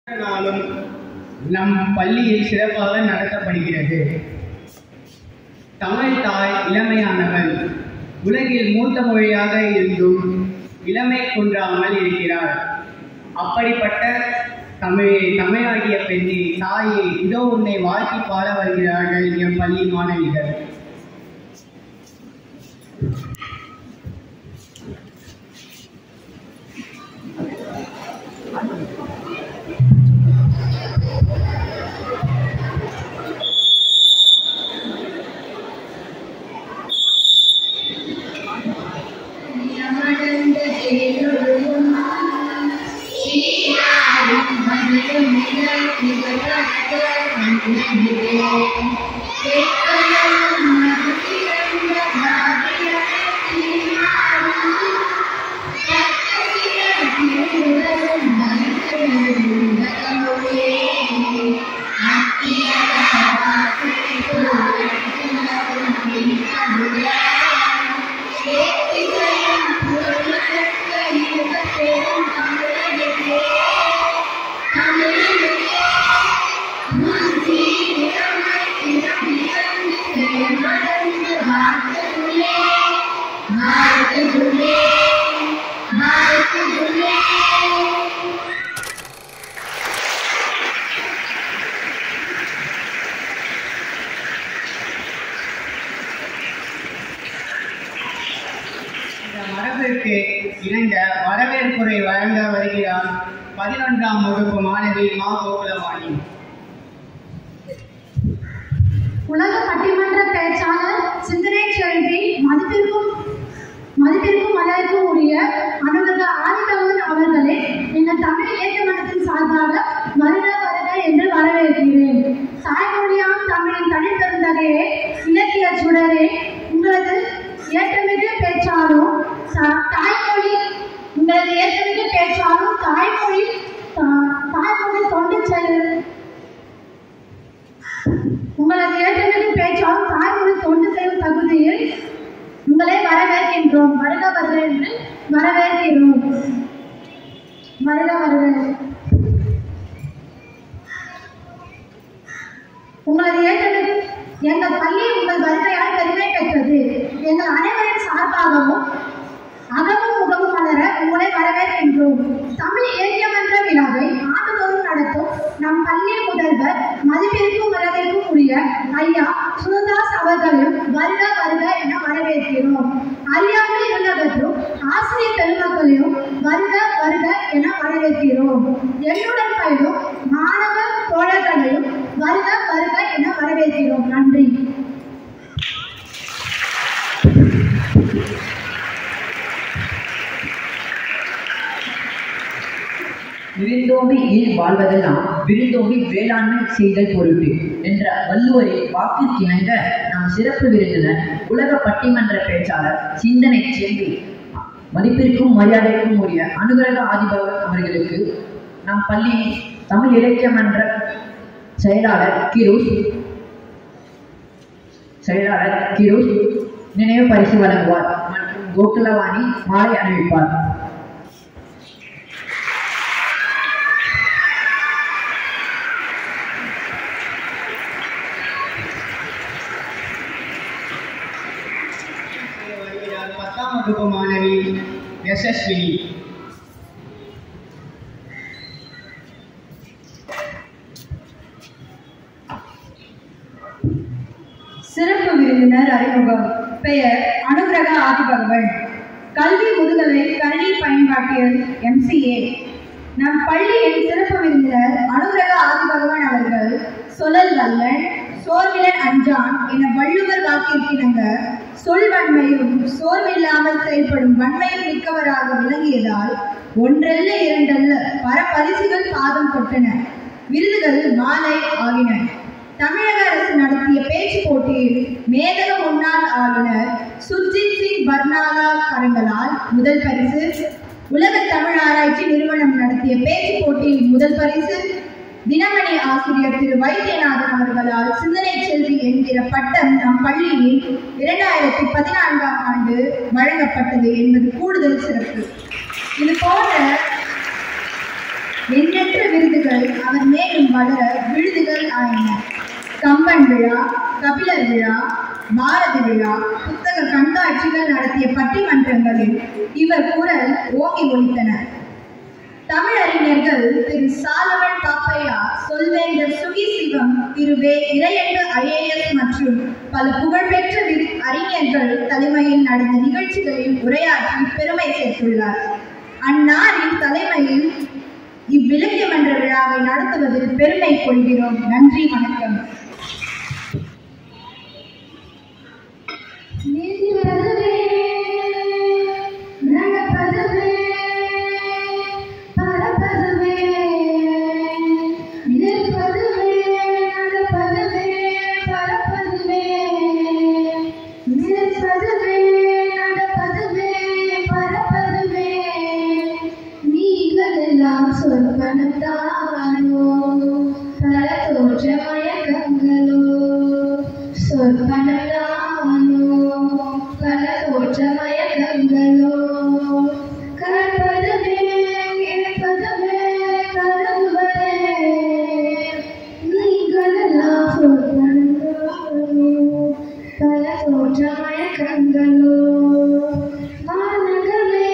நாளும் நம் பள்ளியில் சிறப்பாக நடத்தப்படுகிறது தமிழ் தாய் இளமையானவள் உலகில் மூத்த மொழியாக இருந்தும் இளமை குன்றாமல் இருக்கிறார் அப்படிப்பட்ட தமிழே தமிழாகிய பெண்ணே தாயே இதோ உன்னை வாழ்த்தி பாட வருகிறார்கள் என் பள்ளி மாணவிகள் യമടந்த தேனொழுகும் சீராரும் மதுரம் நிகழ்ச்சிகளாக வந்துகிறே கேட்கலாம் மதுரந்த பாவியரை சீராரும் சக்கசிகள் திருவுறவும் மனிதனும் உலகமொழியே அத்தியரவாசி சேத்திசையும் பொருளுக்க இருக்க பெரும் தமிழகத்தே தமிழிலே உன் சீரமை திறமிழந்து செயல்படந்து வாழ்த்துள்ளே வாழ்த்துள்ளே வாழ்த்துள்ளே இந்த மரபிற்கு இணங்க வரவேற்புரை வழங்க வருகிறார் பதினொன்றாம் வகுப்பு மாணவி மா கோகுலவாணி உலக பட்டிமன்ற பேச்சாளர் சிந்தனை செல்வி மதிப்பிற்கும் மதிப்பிற்கும் மலருக்கும் உரிய அனுபவ ஆதித்தவன் அவர்களே எங்கள் தமிழ் இயக்க மன்றத்தின் சார்பாக வருக வருக என்று வரவேற்கிறேன் தாய்மொழியாம் தமிழின் தனிப்பெருந்தகையே இலக்கிய சுடரே உங்களது ஏற்றமிகு பேச்சாலும் தா- தாய்மொழி உங்களது ஏற்றமிகு பேச்சாலும் தாய்மொழி தா- தாய்மொழி தொண்டு செயல் உங்களது ஏற்றமிகு பேச்சால் தாய்மொழி தொண்டு செய்யும் தகுதியில் உங்களை வரவேற்கின்றோம் வருக வருக என்று வரவேற்கிறோம் வருக வருக உங்களது ஏற்றமிகு எங்கள் பள்ளி உங்கள் வருகையால் பெருமை பெற்றது எங்கள் அனைவரின் சார்பாகவும் அகமும் முகமும் மலர உங்களை வரவேற்கின்றோம் தமிழ் இலக்கிய மன்ற விழாவை ஆண்டுதோறும் நடத்தும் நம் பள்ளி முதல்வர் மதிப்பிற்கும் வரவேற்கும் உரிய ஐயா சுனதாஸ் அவர்களையும் வருக வருக என வரவேற்கிறோம் அறியாமல் இருந்தவற்றும் ஆசிரியர் பெருமக்களையும் வருக வருக என வரவேற்கிறோம் என்னுடன் பயிலும் மாணவ தோழர்களையும் வருக வருக என வரவேற்கிறோம் நன்றி விருந்தோம்பி இல் வாழ்வதெல்லாம் விருந்தோம்பி வேளாண்மை செய்தல் பொருட்டு என்ற வள்ளுவரின் வாக்கிற்கிணங்க நாம் சிறப்பு விருந்தினர் உலக பட்டிமன்ற பேச்சாளர் சிந்தனை செல்வி மதிப்பிற்கும் மரியாதைக்கும் உரிய அனுகிரக ஆதிபவர் அவர்களுக்கு நம் பள்ளி தமிழ் இலக்கிய மன்ற செயலாளர் கிருஷ் செயலாளர் கிருஷ் நினைவு பரிசு வழங்குவார் மற்றும் கோகுலவாணி மாலை அணிவிப்பார் வருகிறார் பத்தாம் வகுப்பு மாணவி யசஸ்வினி சிறப்பு விருந்தினர் அறிமுகம் பெயர் அனுகிரக ஆதிபகவன் கல்வி முதுகலை கணினி பயன்பாட்டியல் எம்சிஏ நம் பள்ளியின் சிறப்பு விருந்தினர் அனுகிரக ஆதிபகவன் அவர்கள் சொல்லல் வல்லன் சோர்விலன் அஞ்சான் என வள்ளுவர் வாக்கிற்கிணங்க சொல் வன்மையும் சோர்வில்லாமல் செயல்படும் வன்மையும் மிக்கவராக விளங்கியதால் ஒன்றல்ல இரண்டல்ல பல பரிசுகள் பாதம் தொட்டன விருதுகள் மாலை ஆகின தமிழக அரசு நடத்திய பேச்சு போட்டியில் மேதக முன்னாள் ஆளுநர் சுர்ஜித் சிங் பர்னாலா கரங்களால் முதல் பரிசு உலக தமிழ் ஆராய்ச்சி நிறுவனம் நடத்திய பேச்சு போட்டியில் முதல் பரிசு தினமணி ஆசிரியர் திரு வைத்தியநாதன் அவர்களால் சிந்தனை செல்வி என்கிற பட்டம் நம் பள்ளியில் இரண்டாயிரத்தி பதினான்காம் ஆண்டு வழங்கப்பட்டது என்பது கூடுதல் சிறப்பு இது போன்ற எண்ணற்ற விருதுகள் மலர விழுதுகள் ஆயின கம்பன் விழா கபிலர் விழா பாரதி விழா புத்தக கண்காட்சிகள் நடத்திய பட்டிமன்றங்களில் இவர் குரல் ஓங்கி ஒலித்தன தமிழறிஞர்கள் திரு சாலவன் பாப்பையா சொல்வேந்தர் சுகி சிவம் திரு வே இறையன்பு ஐஏஎஸ் மற்றும் பல புகழ்பெற்ற வி- அறிஞர்கள் தலைமையில் நடந்த நிகழ்ச்சிகளில் உரையாற்றி பெருமை சேர்த்துள்ளார் அந்நாளின் தலைமையில் இவ்விலக்கிய மன்ற விழாவை நடத்துவதில் பெருமை கொள்கிறோம் நன்றி வணக்கம் நிற்பதுவே நடப்பதுவே பறப்பதுவே நிற்பதுவே நடப்பதுவே பறப்பதுவே நிற்பதுவே நடப்பதுவே பறப்பதுவே நீங்களெல்லாம் சொற்பனத்தானோ பல தோற்ற மயக்கங்களோ சொற்பனத்தானோ பல தோற்ற மயக்கங்களோ கற்பதுவே கேட்பதுவே கருதுவதே நீங்களெல்லாம் சொற்பனத்தானோ பல தோற்ற மயக்கங்களோ வானகமே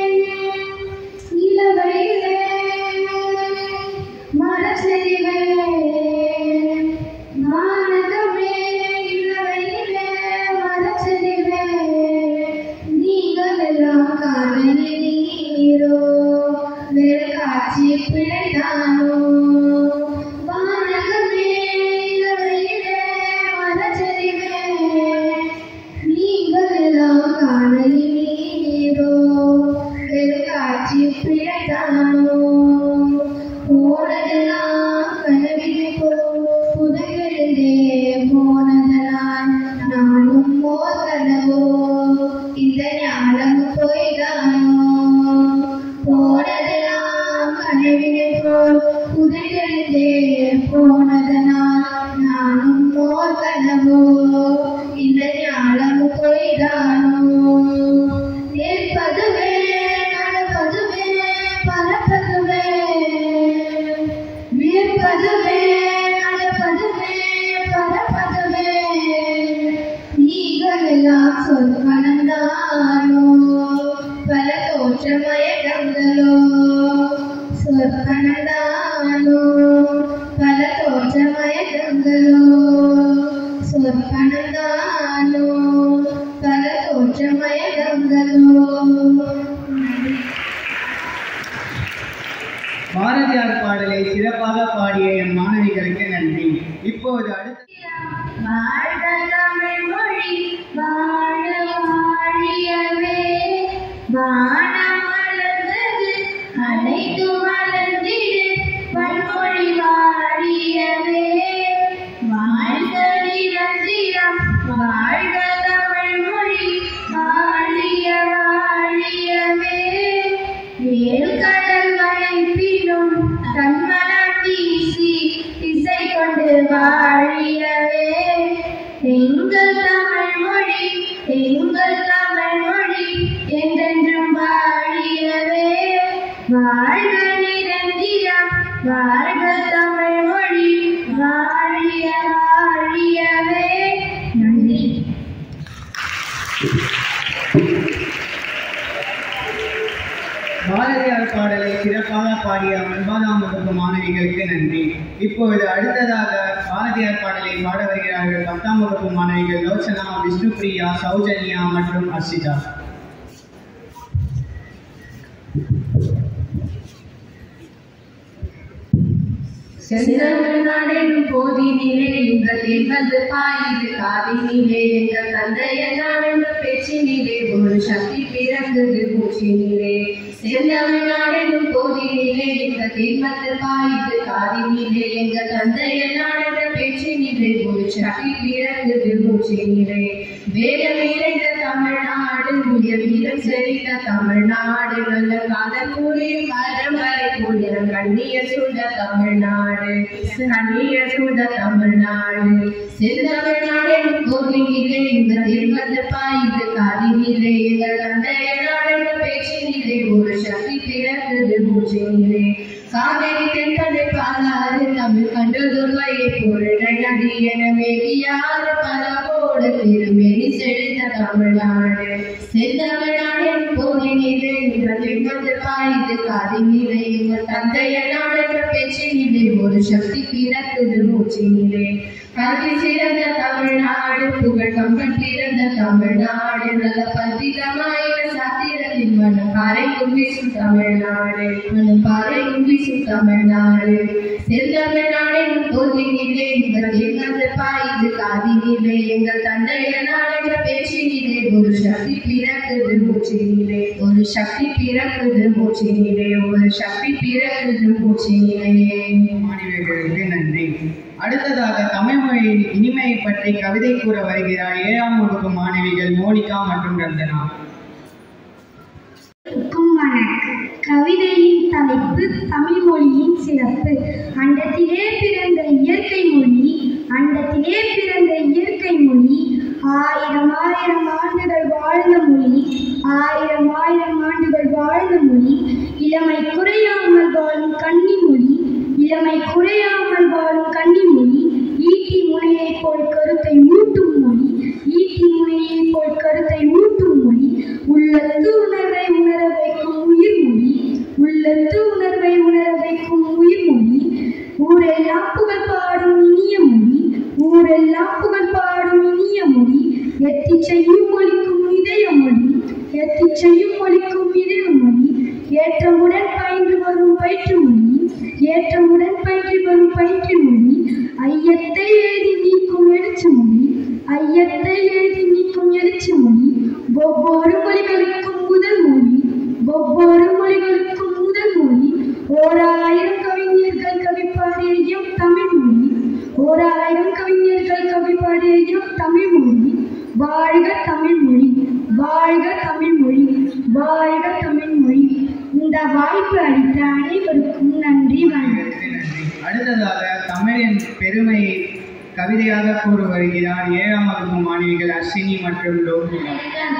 நிலவையிலே மரச்செடிவே வானகமே நிலவையிலே மரச்செடிவே நீங்கள் எல்லாம் காதலி நீரோ வேறு காட்சி பிழைத்தானோ வானகமே நிலவையிலே மரச்செடிவே நீங்கள் எல்லாம் காணலி நீரோ காட்சி பிழைத்தானோ போனதெல்லாம் கனவிலே போல் புதையலிலே போனதெல்லாம் நானும் மோர் கனவோ இந்த ஞானம் போய்தானோ போனதெல்லாம் கனவிலே போல் புதையலிலே போனதனால் நானும் மோர் கனவோ இந்த ஞானம் போய்தானோ நிற்பதுவே நடப்பதுவே பறப்பதுவே விற்பதுவே நடப்பதுவே பறப்பதுவே நீங்கள் எல்லாம் சொற்கணந்தானோ பல தோற்ற மயக்கங்களோ சொற்கணந்தானோ பல தோற்ற மயக்கங்களோ சொற்கணந்தானோ பல தோற்ற மயக்கங்களோ பாரதியார் பாடலை சிறப்பாக பாடிய என் மாணவிகளுக்கு நன்றி இப்போது அடுத்த வாழ்க தமிழ் மொழி வாழ வாழியவே வானம் மலர்ந்தது அனைத்து மலர்ந்திடு வன்மொழி வாழியவே வாழ்க நிரந்திரம் வாழ்க தமிழ் மொழி வாழிய வாழியவே ஏழ்கடல் வளைப்பினும் தன்மனம் வீசி இசை கொண்டு வாழியவே எங்கள் தமிழ் மொழி எங்கள் தமிழ் மொழி என்றென்றும் வாழியவே வாழ்க நிரந்திரம் வாழ்க தமிழ் மொழி வாழிய வாழியவே நன்றி பாரதியார் பாடலை சிறப்பாக பாடிய ஒன்பதாம் வகுப்பு மாணவிகளுக்கு நன்றி இப்பொழுது அடுத்ததாக பாரதியார் பாடலை பாட வருகிறார்கள் பத்தாம் வகுப்பு மாணவிகள் லோச்சனா விஷ்ணுபிரியா சௌஜன்யா மற்றும் அர்ஷிதா செந்தமிழ்நாடெனும் போதினிலே எங்கள் என்பது பாயுது காதினிலே எங்கள் தந்தைய நாடென்ற பேச்சினிலே ஒரு சக்தி பிறந்தது மூச்சினிலே செந்தமிழ்நாடெனும் போதினிலே எங்கள் என்பது பாயுது காதினிலே எங்கள் தந்தைய நாடென்ற பேச்சினிலே ஒரு சக்தி பிறந்தது மூச்சினிலே வேதம் இறைந்த தமிழ்நாடு உயர் வீரம் செறிந்த தமிழ்நாடு நல்ல காதல் கூறியும் பரம்பரை கூடியம் கண்ணிய சுட தமிழ்நாடு கண்ணிய சுட தமிழ்நாடு செந்தமிழ்நாடு கோவிலே இந்த திருமந்த பாய்ந்து காதினிலே எங்கள் தந்தைய நாடு பேச்சினிலே ஒரு சக்தி பிறந்தது மூச்சினிலே காவேரி தென்பது பாலாறு தமிழ் கண்டதொரு வகை பொருளை நதி என வெளியாத பலவோடு திருமெனி செழித்த தமிழ்நாடு செந்தமிழ்நாடு போதினிலே நிகழ்ந்து பாய்ந்து காதினிலே எங்கள் தந்தைய நாடென்ற பேச்சினிலே ஒரு சக்தி பிறக்குது மூச்சினிலே கல்வி சிறந்த தமிழ்நாடு புகழ் கம்பன் பிறந்த தமிழ்நாடு நல்ல பத்திரமாயின சாத்திரத்தின் மனம் பாறை வீசும் தமிழ்நாடு மனம் பாறை வீசும் தமிழ்நாடு செந்தமிழ்நாடு போதினிலே நிகழ்ந்து பாய்ந்து காதினிலே எங்கள் தந்தைய நாடென்ற பேச்சினிலே ஒரு சக்தி பிறக்குது மூச்சினிலே ஒரு சக்தி பிறக்குது மூச்சினிலே ஒரு சக்தி பிறக்குது மூச்சினிலே மாணவியர்களுக்கு நன்றி அடுத்ததாக தமிழ் மொழியின் இனிமையை பற்றி கவிதை கூற வருகிறார் ஏழாம் வகுப்பு மாணவிகள் மோனிகா மற்றும் ரந்தனா வணக்கம் கவிதையின் தலைப்பு தமிழ் மொழியின் சிறப்பு அண்டத்திலே பிறந்த இயற்கை மொழி அண்டத்திலே பிறந்த இயற்கை மொழி ஆயிரம் ஆயிரம் ஆண்டுகள் வாழ்ந்த மொழி ஆயிரம் ஆயிரம் ஆண்டுகள் வாழ்ந்த மொழி இளமை குறையாமல் வாழும் கன்னி மொழி இளமை குறையாமல் வாழும் கன்னி மொழி ஈட்டி முனையைப் போல் கருத்தை ஊட்டும் மொழி ஈட்டி முனையைப் போல் கருத்தை ஊட்டும் மொழி உள்ளத்து உணர்வை உணர வைக்கும் உயிர் மொழி உள்ளத்து உணர்வை உணர வைக்கும் உயிர் மொழி ஊரெல்லாம் புகழ் பாடும் இனிய மொழி ஊரெல்லாம் புகழ் பாடும் இனிய மொழி எத்திச்சையும் ஒழிக்கும் இதய மொழி எத்திச்சையும் ஒழிக்கும் இதய மொழி ஏற்றமுடன் பயின்று வரும் பயிற்று மொழி ஏற்றமுடன் பயின்று வரும் பயிற்று மொழி ஐயத்தை எழுதி நீக்கும் எழுச்சி மொழி ஐயத்தை எழுதி நீக்கும் எழுச்சி மொழி ஒவ்வொரு மொழிகளுக்கும் முதல் மொழி ஒவ்வொரு மொழிகளுக்கும் முதல் மொழி ஓர் ஆயிரம் கவிஞர்கள் கவி பாடிய தமிழ் மொழி ஓர் ஆயிரம் கவிஞர்கள் கவி பாடிய தமிழ் மொழி வாழ்க தமிழ் மொழி வாழ்க தமிழ் மொழி வாழ்க தமிழ் மொழி இந்த வாய்ப்பு அளித்த அனைவருக்கும் நன்றி வணக்கம் மாணவியர்களுக்கு நன்றி அடுத்ததாக தமிழின் பெருமையை கவிதையாக கூற வருகிறார் ஏழாம் வகுப்பு மாணவிகள் அஸ்வினி மற்றும் லோகிதா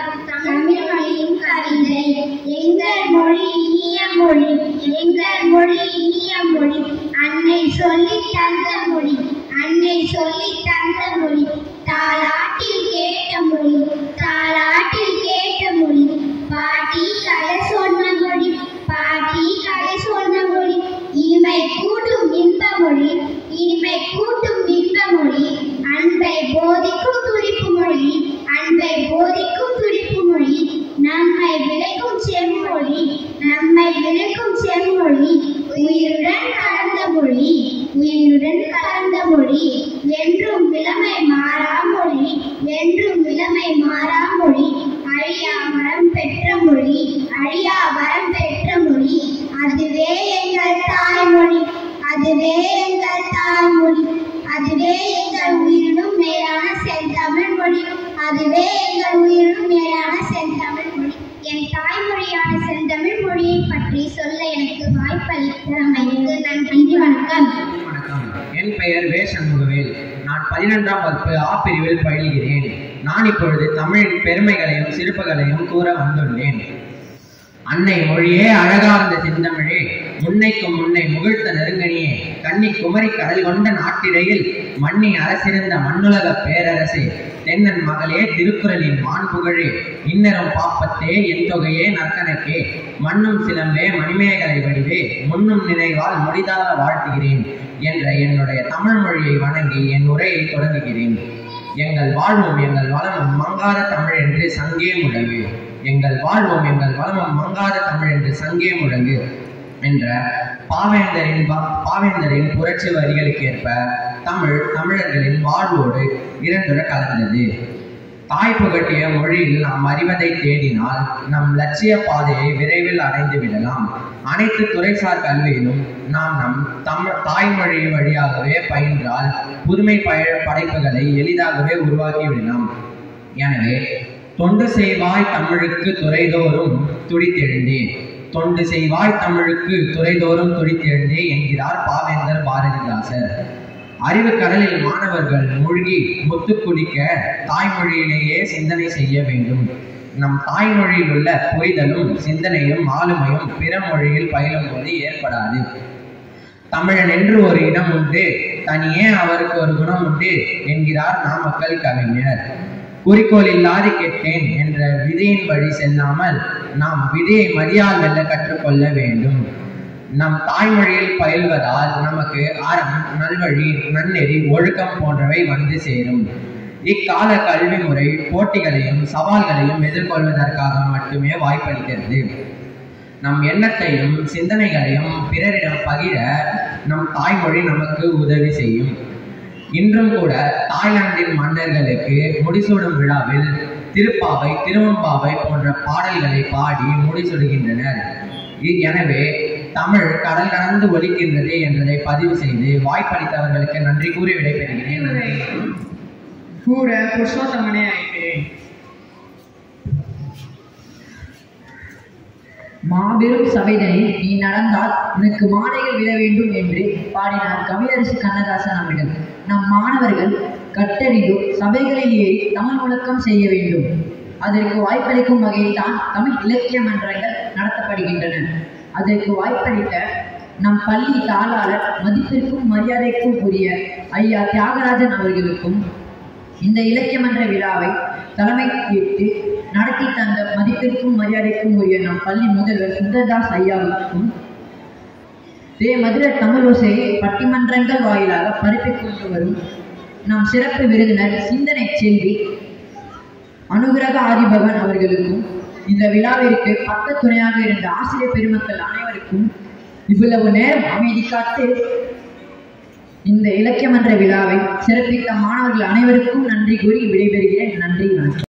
தமிழ் மொழியின் கவிதை எங்கள் மொழி இனிய மொழி எங்கள் மொழி இனிய மொழி அன்னை சொல்லி தந்த மொழி அன்னை சொல்லி தந்த மொழி தாலாட்டில் கேட்ட மொழி தாலாட்டில் கேட்ட மொழி பாட்டி கதை சொன்ன மொழி பாட்டி கதை சொன்ன மொழி இனிமை கூட்டும் இன்ப மொழி இனிமை கூட்டும் இன்ப மொழி அன்பை போதிக்கும் துடிப்பு மொழி அன்பை போதிக்கும் துடிப்பு மொழி நம்மை விளைக்கும் செம்மொழி நம்மை விளைக்கும் செம்மொழி உயிருடன் கலந்த மொழி உயிருடன் கலந்த மொழி என்றும் இளமை மாறா மொழி என்றும் இளமை மாறா மொழி அழியா வரம் பெற்ற மொழி அழியா வரம் பெற்ற மொழி அதுவே எங்கள் தாய்மொழி அதுவே எங்கள் தாய்மொழி அதுவே எங்கள் உயிரினும் மேலான செந்தமிழ் மொழி அதுவே எங்கள் உயிரினும் மேலான செந்தமிழ் மொழி என் தாய்மொழியான செந்தமிழ் மொழியை பற்றி சொல்ல எனக்கு வாய்ப்பளித்தமைக்கு நன்றி வணக்கம் வணக்கம் என் பெயர் வே சண்முகவேல் நான் பதினொன்றாம் வகுப்பு ஆ பிரிவில் பயில்கிறேன் நான் இப்பொழுது தமிழின் பெருமைகளையும் சிறப்புகளையும் கூற வந்துள்ளேன் அன்னை மொழியே அழகார்ந்த செந்தமிழே முன்னைக்கும் முன்னை முகிழ்த்த நெருங்கனியே கன்னி குமரி கடல் கொண்ட நாட்டிடையில் மண்ணி அரசிருந்த மண்ணுலக பேரரசே தென்னன் மகளே திருக்குறளின் மாண்புகழே இன்னரும் பாப்பத்தே என் தொகையே நற்கணக்கே மண்ணும் சிலம்பே மணிமேகலை வடிவே முன்னும் நினைவால் முடிதார வாழ்த்துகிறேன் என்ற என்னுடைய தமிழ் மொழியை வணங்கி என் உரையை தொடங்குகிறேன் எங்கள் வாழ்வும் எங்கள் வளமும் மங்காத தமிழ் என்று சங்கே முழங்கு எங்கள் வாழ்வும் எங்கள் வளமும் மங்காத தமிழ் என்று சங்கே முழங்கு என்ற பாவேந்தரின் பா- பாவேந்தரின் புரட்சி வரிகளுக்கேற்ப தமிழ் தமிழர்களின் வாழ்வோடு இரண்டுற கலந்தது தாய் புகட்டிய மொழியில் நாம் அறிவதை தேடினால் நம் லட்சிய பாதையை விரைவில் அடைந்து விடலாம் அனைத்து துறைசார் கல்வியிலும் நாம் நம் தமிழ் தாய்மொழி வழியாகவே பயின்றால் புதுமை பய படைப்புகளை எளிதாகவே உருவாக்கி விடலாம் எனவே தொண்டு செய்வாய் தமிழுக்கு துறைதோறும் துடித்தெழுந்தேன் தொண்டு செய்வாய் தமிழுக்கு துறைதோறும் துடித்தெழுந்தே என்கிறார் பாவேந்தர் பாரதிதாசர் அறிவு கடலில் மாணவர்கள் மூழ்கி முத்து குடிக்க தாய்மொழியிலேயே சிந்தனை செய்ய வேண்டும் நம் தாய்மொழியில் உள்ள புரிதலும் சிந்தனையும் ஆளுமையும் பிற மொழியில் பயிலும் போது ஏற்படாது தமிழன் என்று ஒரு இடம் உண்டு தனியே அவருக்கு ஒரு குணம் உண்டு என்கிறார் நாமக்கல் கவிஞர் குறிக்கோள் இல்லாது கெட்டேன் என்ற விதியின் வழி செல்லாமல் நாம் விதியை மதியால் வெல்ல கற்றுக்கொள்ள வேண்டும் நம் தாய்மொழியில் பயில்வதால் நமக்கு அறம் நல்வழி நன்னெறி ஒழுக்கம் போன்றவை வந்து சேரும் இக்கால கல்வி முறை போட்டிகளையும் சவால்களையும் எதிர்கொள்வதற்காக மட்டுமே வாய்ப்பளிக்கிறது நம் எண்ணத்தையும் சிந்தனைகளையும் பிறரிடம் பகிர நம் தாய்மொழி நமக்கு உதவி செய்யும் இன்றும் கூட தாய்லாந்தின் மன்னர்களுக்கு முடிசூடும் விழாவில் திருப்பாவை திருவம்பாவை போன்ற பாடல்களை பாடி முடிசூடுகின்றனர் இ- எனவே தமிழ் கடல் கடந்து ஒலிக்கின்றது என்பதை பதிவு செய்து வாய்ப்பளித்தவர்களுக்கு நன்றி கூறி விடைபெறுகிறேன் நன்றி கூற புருஷோத்தமனே அழைக்கிறேன் மாபெரும் சபைதனில் நீ நடந்தால் உனக்கு மாலைகள் விழ வேண்டும் என்று பாடினார் கவியரசு கண்ணதாசன் அவர்கள் நம் மாணவர்கள் கட்டறிந்து சபைகளில் ஏறி தமிழ் முழக்கம் செய்ய வேண்டும் அதற்கு வாய்ப்பளிக்கும் வகையில் தான் தமிழ் இலக்கிய மன்றங்கள் நடத்தப்படுகின்றன அதற்கு வாய்ப்பளித்த நம் பள்ளி தாளாளர் மதிப்பிற்கும் மரியாதைக்கும் உரிய ஐயா தியாகராஜன் அவர்களுக்கும் இந்த இலக்கிய மன்ற விழாவை தலைமை ஏற்று நடத்தி தந்த மதிப்பிற்கும் மரியாதைக்கும் உரிய நம் பள்ளி முதல்வர் சுந்தரதாஸ் ஐயாவுக்கும் தே மதுரை தமிழோசையை பட்டிமன்றங்கள் வாயிலாக பரப்பிக் கொண்டு வரும் நம் சிறப்பு விருந்தினர் சிந்தனை செல்வி அனுகிரக ஆதிபகன் அவர்களுக்கும் இந்த விழாவிற்கு பக்க துணையாக இருந்த ஆசிரியர் பெருமக்கள் அனைவருக்கும் இவ்வளவு நேரம் அமைதி காத்து இந்த இலக்கிய மன்ற விழாவை சிறப்பித்த மாணவர்கள் அனைவருக்கும் நன்றி கூறி விடைபெறுகிறேன் நன்றி வணக்கம்